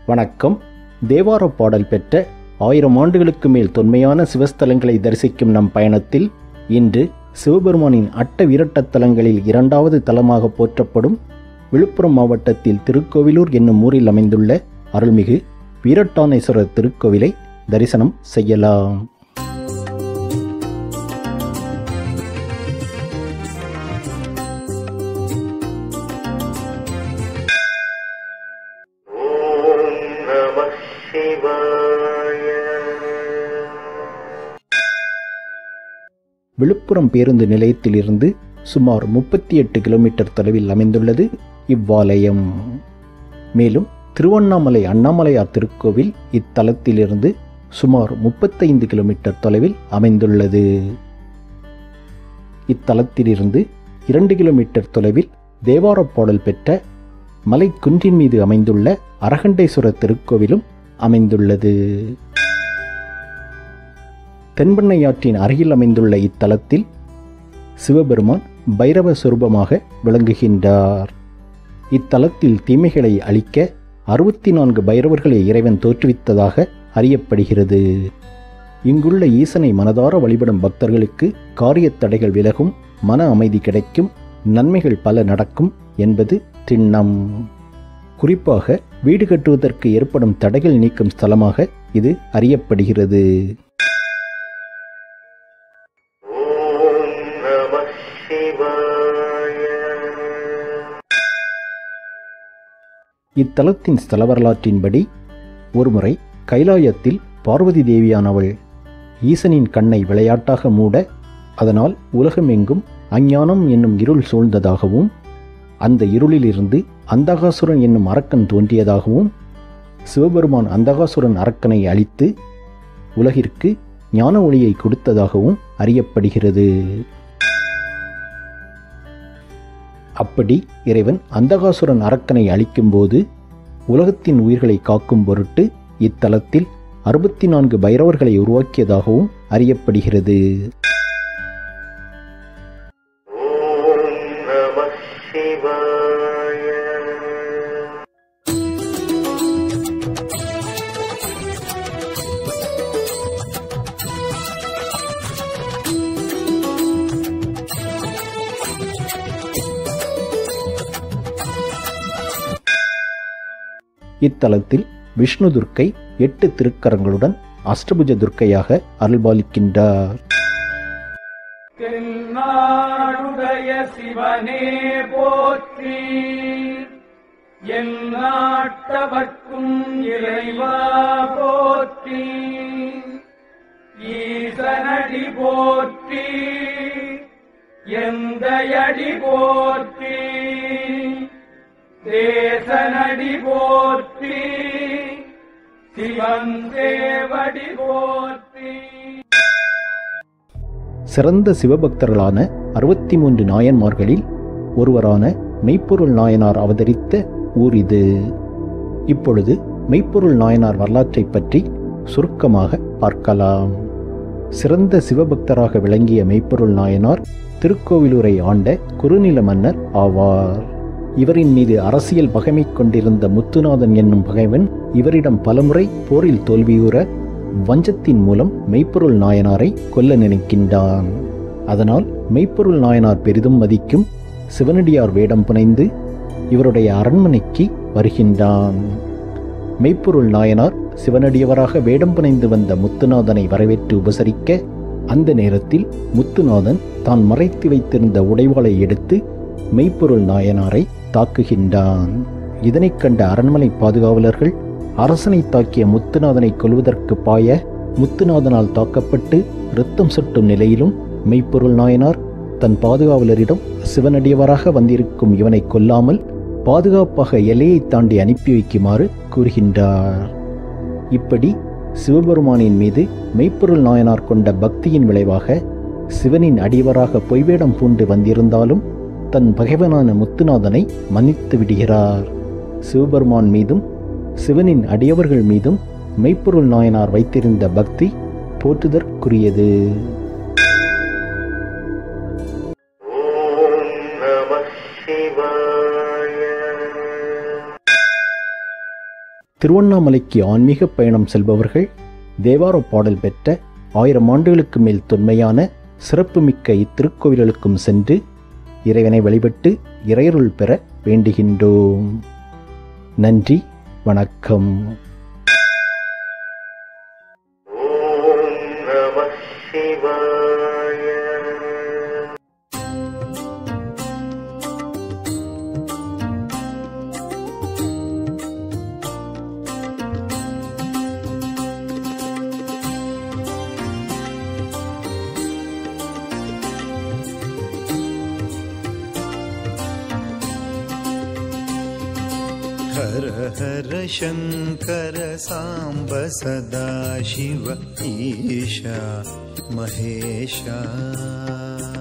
வணக்கம் தேவார பாடல் பெற்ற ஆயிரம் ஆண்டுகளுக்கு மேல் தொன்மையான சிவஸ்தலங்களை தரிசிக்கும் நம் பயணத்தில் இன்று சிவபெருமானின் அட்ட விரட்டத் தலங்களில் இரண்டாவது தலமாக போற்றப்படும் விழுப்புரம் மாவட்டத்தில் திருக்கோவிலூர் என்னும் ஊரில் அமைந்துள்ள அருள்மிகு வீரட்டானேஸ்வரர் திருக்கோவிலை தரிசனம் செய்யலாம் ஓம் நம சிவாய விழுப்புரம் பேருந்து நிலையத்திலிருந்து சுமார் முப்பத்தி எட்டு கிலோமீட்டர் தொலைவில் அமைந்துள்ளது இவ்வாலயம் மேலும் திருவண்ணாமலை அண்ணாமலையார் திருக்கோவில் இத்தலத்திலிருந்து சுமார் முப்பத்தைந்து கிலோமீட்டர் தொலைவில் அமைந்துள்ளது இத்தலத்திலிருந்து இரண்டு கிலோமீட்டர் தொலைவில் தேவார பாடல் பெற்ற மலை குன்றின் மீது அமைந்துள்ள அரகண்டேஸ்வரர் திருக்கோவிலும் அமைந்துள்ளது தென்பெண்ணையாற்றின் அருகில் அமைந்துள்ள இத்தலத்தில் சிவபெருமான் பைரவ சொரூபமாக விளங்குகின்றார் இத்தலத்தில் தீமைகளை அழிக்க அறுபத்தி நான்கு பைரவர்களை இறைவன் தோற்றுவித்ததாக அறியப்படுகிறது இங்குள்ள ஈசனை மனதார வழிபடும் பக்தர்களுக்கு காரியத் தடைகள் விலகும் மன அமைதி கிடைக்கும் நன்மைகள் பல நடக்கும் என்பது திண்ணம் குறிப்பாக வீடு கட்டுவதற்கு ஏற்படும் தடைகள் நீக்கும் ஸ்தலமாக இது அறியப்படுகிறது ஓம் நம சிவாய இத்தலத்தின் ஸ்தல வரலாற்றின்படி ஒருமுறை கைலாயத்தில் பார்வதி தேவியானவள் ஈசனின் கண்ணை விளையாட்டாக மூட அதனால் உலகமெங்கும் அஞ்ஞானம் என்னும் இருள் சூழ்ந்ததாகவும் அந்த இருளிலிருந்து அந்தகாசுரன் என்னும் அரக்கன் தோன்றியதாகவும் சிவபெருமான் அந்தகாசுரன் அரக்கனை அழித்து உலகிற்கு ஞான ஒளியை கொடுத்ததாகவும் அறியப்படுகிறது அப்படி இறைவன் அந்தகாசுரன் அரக்கனை அழிக்கும்போது உலகத்தின் உயிர்களை காக்கும் பொருட்டு இத்தலத்தில் அறுபத்தி நான்கு பைரவர்களை உருவாக்கியதாகவும் அறியப்படுகிறது ஓம் நம சிவாய இத்தலத்தில் விஷ்ணு துர்க்கை எட்டு திருக்கரங்களுடன் அஷ்டபுஜ துர்க்கையாக அருள்பாலிக்கின்றார் தென்னாடுடைய சிவனே போற்றி என் நாட்டவர்க்கும் இறைவா போற்றி ஈசனடி போற்றி எந்தையடி போற்றி தேசனடி போற்றி சிவன் தேவடி போற்றி சிறந்த சிவபக்தர்களான அறுபத்தி மூன்று நாயன்மார்களில் ஒருவரான மெய்ப்பொருள் நாயனார் அவதரித்த ஊர் இது இப்பொழுது மெய்ப்பொருள் நாயனார் வரலாற்றைப் பற்றி சுருக்கமாக பார்க்கலாம் சிறந்த சிவபக்தராக விளங்கிய மெய்ப்பொருள் நாயனார் திருக்கோவிலூரை ஆண்ட குறுநில மன்னர் ஆவார் இவரின் மீது அரசியல் பகைமை கொண்டிருந்த முத்துநாதன் என்னும் பகைவன் இவரிடம் பலமுறை போரில் தோல்வியுற வஞ்சத்தின் மூலம் மெய்ப்பொருள் நாயனாரை கொல்ல நினைக்கின்றான் அதனால் மெய்ப்பொருள் நாயனார் பெரிதும் மதிக்கும் சிவனடியார் வேடம் புனைந்து இவருடைய அரண்மனைக்கு வருகின்றான் மெய்ப்பொருள் நாயனார் சிவனடியவராக வேடம் புனைந்து வந்த முத்துநாதனை வரவேற்று உபசரிக்க அந்த நேரத்தில் முத்துநாதன் தான் மறைத்து வைத்திருந்த உடைவாளை எடுத்து மெய்ப்பொருள் நாயனாரை தாக்குகின்றான் இதனைக் கண்ட அரண்மனை பாதுகாவலர்கள் அரசனை தாக்கிய முத்துநாதனை கொல்வதற்கு பாய முத்துநாதனால் தாக்கப்பட்டு இரத்தம் சொட்டும் நிலையிலும் மெய்ப்பொருள் நாயனார் தன் பாதுகாவலரிடம் சிவனடியவராக வந்திருக்கும் இவனை கொல்லாமல் பாதுகாப்பாக எல்லையை தாண்டி அனுப்பி வைக்குமாறு கூறுகின்றார் இப்படி சிவபெருமானின் மீது மெய்ப்பொருள் நாயனார் கொண்ட பக்தியின் விளைவாக சிவனின் அடியவராக பொய்வேடம் பூண்டு வந்திருந்தாலும் தன் பகைவனான முத்துநாதனை மன்னித்து விடுகிறார் சிவபெருமான் மீதும் சிவனின் அடியவர்கள் மீதும் மெய்ப்பொருள் நாயனார் வைத்திருந்த பக்தி போற்றுதற்குரியது ஓம் நம சிவாய திருவண்ணாமலைக்கு ஆன்மீக பயணம் செல்பவர்கள் தேவார பாடல் பெற்ற ஆயிரம் ஆண்டுகளுக்கு மேல் தொன்மையான சிறப்புமிக்க இத்திருக்கோவில்களுக்கும் சென்று இறைவனை வழிபட்டு இறையருள் பெற வேண்டுகின்றோம் நன்றி வணக்கம் ஓம் நம சிவாய हर हर शङ्कर साम्ब सदा शिव ईशा महेशा